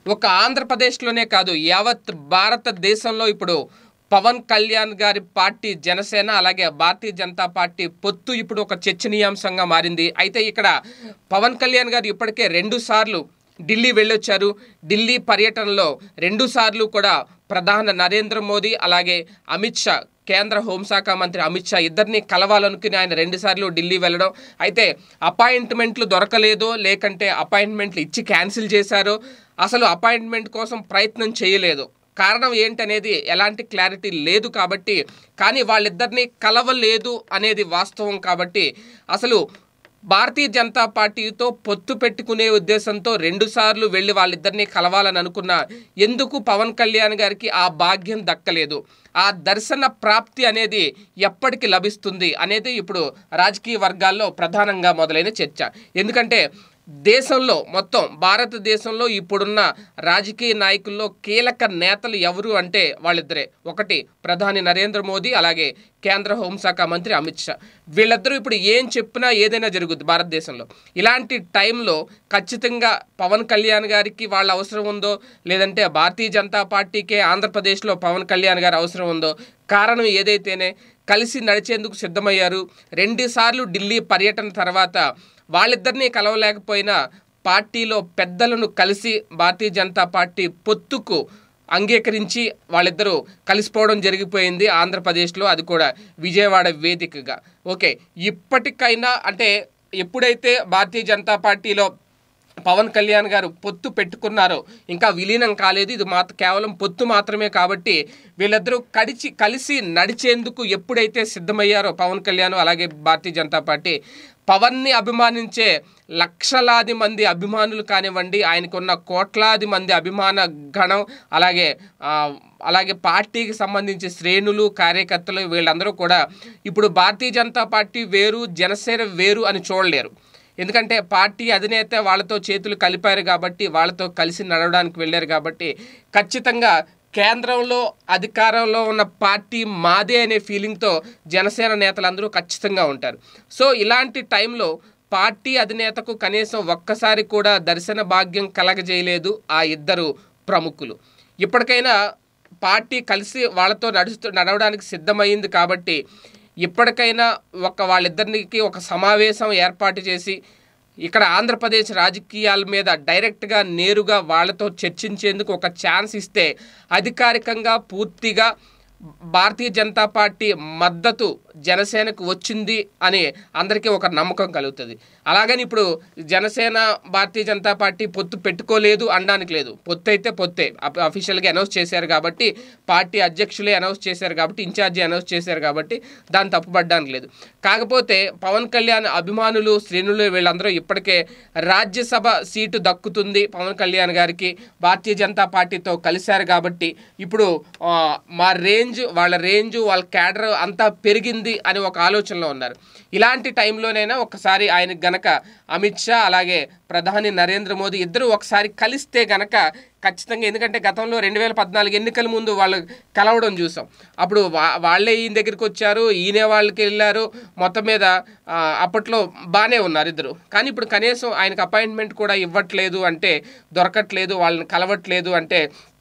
ఒక ఆంధ్రప్రదేశ్లోనే కాదు యావత్ భారతదేశంలో ఇప్పుడు పవన్ కళ్యాణ్ గారి పార్టీ జనసేన అలాగే భారతీయ జనతా పార్టీ పొత్తు ఇప్పుడు ఒక చర్చనీయాంశంగా మారింది అయితే ఇక్కడ పవన్ కళ్యాణ్ గారు ఇప్పటికే రెండు సార్లు ఢిల్లీ వెళ్ళొచ్చారు ఢిల్లీ పర్యటనలో రెండు సార్లు కూడా ప్రధాన నరేంద్ర మోదీ అలాగే అమిత్ షా కేంద్ర హోంశాఖ మంత్రి అమిత్ షా ఇద్దరిని కలవాలనుకుని ఆయన రెండుసార్లు ఢిల్లీ వెళ్ళడం అయితే అపాయింట్మెంట్లు దొరకలేదో లేకంటే అపాయింట్మెంట్లు ఇచ్చి క్యాన్సిల్ చేశారో అసలు అపాయింట్మెంట్ కోసం ప్రయత్నం చేయలేదు కారణం ఏంటనేది ఎలాంటి క్లారిటీ లేదు కాబట్టి కానీ వాళ్ళిద్దరిని కలవలేదు అనేది వాస్తవం కాబట్టి అసలు భారతీయ జనతా పార్టీతో పొత్తు పెట్టుకునే ఉద్దేశంతో రెండుసార్లు వెళ్ళి వాళ్ళిద్దరిని కలవాలని అనుకున్న ఎందుకు పవన్ కళ్యాణ్ గారికి ఆ భాగ్యం దక్కలేదు ఆ దర్శన ప్రాప్తి అనేది ఎప్పటికి లభిస్తుంది అనేది ఇప్పుడు రాజకీయ వర్గాల్లో ప్రధానంగా మొదలైన చర్చ ఎందుకంటే దేశంలో మొత్తం భారతదేశంలో ఇప్పుడున్న రాజకీయ నాయకుల్లో కీలక నేతలు ఎవరు అంటే వాళ్ళిద్దరే ఒకటి ప్రధాని నరేంద్ర మోదీ అలాగే కేంద్ర హోంశాఖ మంత్రి అమిత్ షా వీళ్ళిద్దరూ ఇప్పుడు ఏం చెప్పినా ఏదైనా జరుగుద్ది భారతదేశంలో ఇలాంటి టైంలో ఖచ్చితంగా పవన్ కళ్యాణ్ గారికి వాళ్ళ అవసరం ఉందో లేదంటే భారతీయ జనతా పార్టీకే ఆంధ్రప్రదేశ్లో పవన్ కళ్యాణ్ గారి అవసరం ఉందో కారణం ఏదైతేనే కలిసి నడిచేందుకు సిద్ధమయ్యారు రెండు సార్లు ఢిల్లీ పర్యటన తర్వాత వాళ్ళిద్దరినీ కలవలేకపోయినా పార్టీలో పెద్దలను కలిసి భారతీయ జనతా పార్టీ పొత్తుకు అంగీకరించి వాళ్ళిద్దరూ కలిసిపోవడం జరిగిపోయింది ఆంధ్రప్రదేశ్లో అది కూడా విజయవాడ వేదికగా ఓకే ఇప్పటికైనా అంటే ఎప్పుడైతే భారతీయ జనతా పార్టీలో పవన్ కళ్యాణ్ గారు పొత్తు పెట్టుకున్నారో ఇంకా విలీనం కాలేదు ఇది మాత్ర కేవలం పొత్తు మాత్రమే కాబట్టి వీళ్ళిద్దరూ కడిచి కలిసి నడిచేందుకు ఎప్పుడైతే సిద్ధమయ్యారో పవన్ కళ్యాణ్ అలాగే భారతీయ జనతా పార్టీ పవన్ని అభిమానించే లక్షలాది మంది అభిమానులు కానివ్వండి ఆయనకున్న కోట్లాది మంది అభిమాన గణం అలాగే ఆ, అలాగే పార్టీకి సంబంధించి శ్రేణులు కార్యకర్తలు వీళ్ళందరూ కూడా ఇప్పుడు భారతీయ జనతా పార్టీ వేరు జనసేన వేరు అని చూడలేరు ఎందుకంటే పార్టీ అధినేత వాళ్ళతో చేతులు కలిపారు కాబట్టి వాళ్ళతో కలిసి నడవడానికి వెళ్ళారు కాబట్టి ఖచ్చితంగా కేంద్రంలో అధికారంలో ఉన్న పార్టీ మాదే అనే ఫీలింగ్తో జనసేన నేతలందరూ ఖచ్చితంగా ఉంటారు సో ఇలాంటి టైంలో పార్టీ అధినేతకు కనీసం ఒక్కసారి కూడా దర్శన భాగ్యం కలగజేయలేదు ఆ ఇద్దరు ప్రముఖులు ఇప్పటికైనా పార్టీ కలిసి వాళ్ళతో నడుస్తూ నడవడానికి సిద్ధమైంది కాబట్టి ఇప్పటికైనా ఒక వాళ్ళిద్దరికి ఒక సమావేశం ఏర్పాటు చేసి ఇక్కడ ఆంధ్రప్రదేశ్ రాజకీయాల మీద డైరెక్ట్గా నేరుగా వాళ్ళతో చర్చించేందుకు ఒక ఛాన్స్ ఇస్తే అధికారికంగా పూర్తిగా భారతీయ జనతా పార్టీ మద్దతు జనసేనకు వచ్చింది అని అందరికీ ఒక నమ్మకం కలుగుతుంది అలాగని ఇప్పుడు జనసేన భారతీయ జనతా పార్టీ పొత్తు పెట్టుకోలేదు అనడానికి లేదు పొత్తు అయితే పొత్తే అఫ్- అఫీషియల్గా అనౌన్స్ చేశారు కాబట్టి పార్టీ అధ్యక్షులే అనౌన్స్ చేశారు కాబట్టి ఇన్ఛార్జి అనౌన్స్ చేశారు కాబట్టి దాన్ని తప్పుపడడానికి లేదు కాకపోతే పవన్ కళ్యాణ్ అభిమానులు శ్రేణులు వీళ్ళందరూ ఇప్పటికే రాజ్యసభ సీటు దక్కుతుంది పవన్ కళ్యాణ్ గారికి భారతీయ జనతా పార్టీతో కలిశారు కాబట్టి ఇప్పుడు ఆ, మా రేంజ్ వాళ్ళ రేంజ్ వాళ్ళ క్యాడర్ అంతా పెరిగింది అని ఒక ఆలోచనలో ఉన్నారు ఇలాంటి టైంలోనైనా ఒకసారి ఆయనకు గనక అమిత్ షా అలాగే ప్రధాని నరేంద్ర మోదీ ఇద్దరు ఒకసారి కలిస్తే గనక ఖచ్చితంగా ఎందుకంటే గతంలో రెండు వేల పద్నాలుగు ఎన్నికల ముందు వాళ్ళు కలవడం చూసాం అప్పుడు వా వాళ్ళే ఈయన దగ్గరికి వచ్చారు ఈయనే వాళ్ళకి వెళ్ళారు మొత్తం మీద ఆ, అప్పట్లో బాగానే ఉన్నారు ఇద్దరు కానీ ఇప్పుడు కనీసం ఆయనకు అపాయింట్మెంట్ కూడా ఇవ్వట్లేదు అంటే దొరకట్లేదు వాళ్ళని కలవట్లేదు అంటే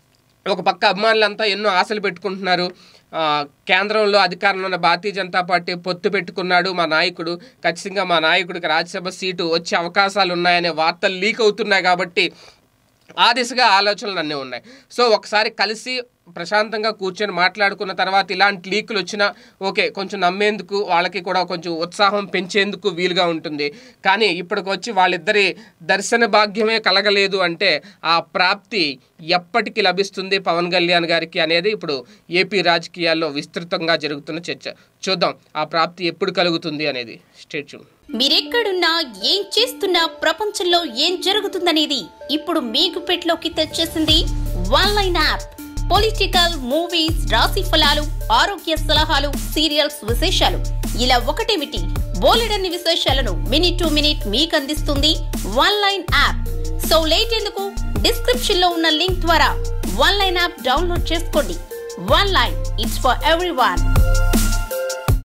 ఒక పక్క అభిమానులంతా ఎన్నో ఆశలు పెట్టుకుంటున్నారు ఆ, కేంద్రంలో అధికారంలో ఉన్న భారతీయ జనతా పార్టీ పొత్తు పెట్టుకున్నాడు మా నాయకుడు ఖచ్చితంగా మా నాయకుడికి రాజ్యసభ సీటు వచ్చే అవకాశాలు ఉన్నాయనే వార్తలు లీక్ అవుతున్నాయి కాబట్టి ఆ దిశగా ఆలోచనలు అన్నీ ఉన్నాయి సో ఒకసారి కలిసి ప్రశాంతంగా కూర్చొని మాట్లాడుకున్న తర్వాత ఇలాంటి లీకులు వచ్చినా ఓకే కొంచెం నమ్మేందుకు వాళ్ళకి కూడా కొంచెం ఉత్సాహం పెంచేందుకు వీలుగా ఉంటుంది కానీ ఇప్పటికి వచ్చి వాళ్ళిద్దరి దర్శన భాగ్యమే కలగలేదు అంటే ఆ ప్రాప్తి ఎప్పటికి లభిస్తుంది పవన్ కళ్యాణ్ గారికి అనేది ఇప్పుడు ఏపీ రాజకీయాల్లో విస్తృతంగా జరుగుతున్న చర్చ చూద్దాం ఆ ప్రాప్తి ఎప్పుడు కలుగుతుంది అనేది స్టేట్ మీరెక్కడున్నా ఏం చేస్తున్నా ప్రపంచంలో ఏం జరుగుతుందనేది ఇప్పుడు మీకు పెట్లోకి తెచ్చేసింది one line app political movies రాశి ఫలాలు ఆరోగ్య సలహాలు సీరియల్స్ విశేషాలు ఇలా ఒకటేమిటి బోలెడన్ని విశేషాలను మినిట్ టు మినిట్ మీకు అందిస్తుంది one line app so late ఎందుకు డిస్క్రిప్షన్ లో ఉన్న లింక్ ద్వారా వన్ లైన్ యాప్ డౌన్లోడ్ చేసుకోండి one line it's for every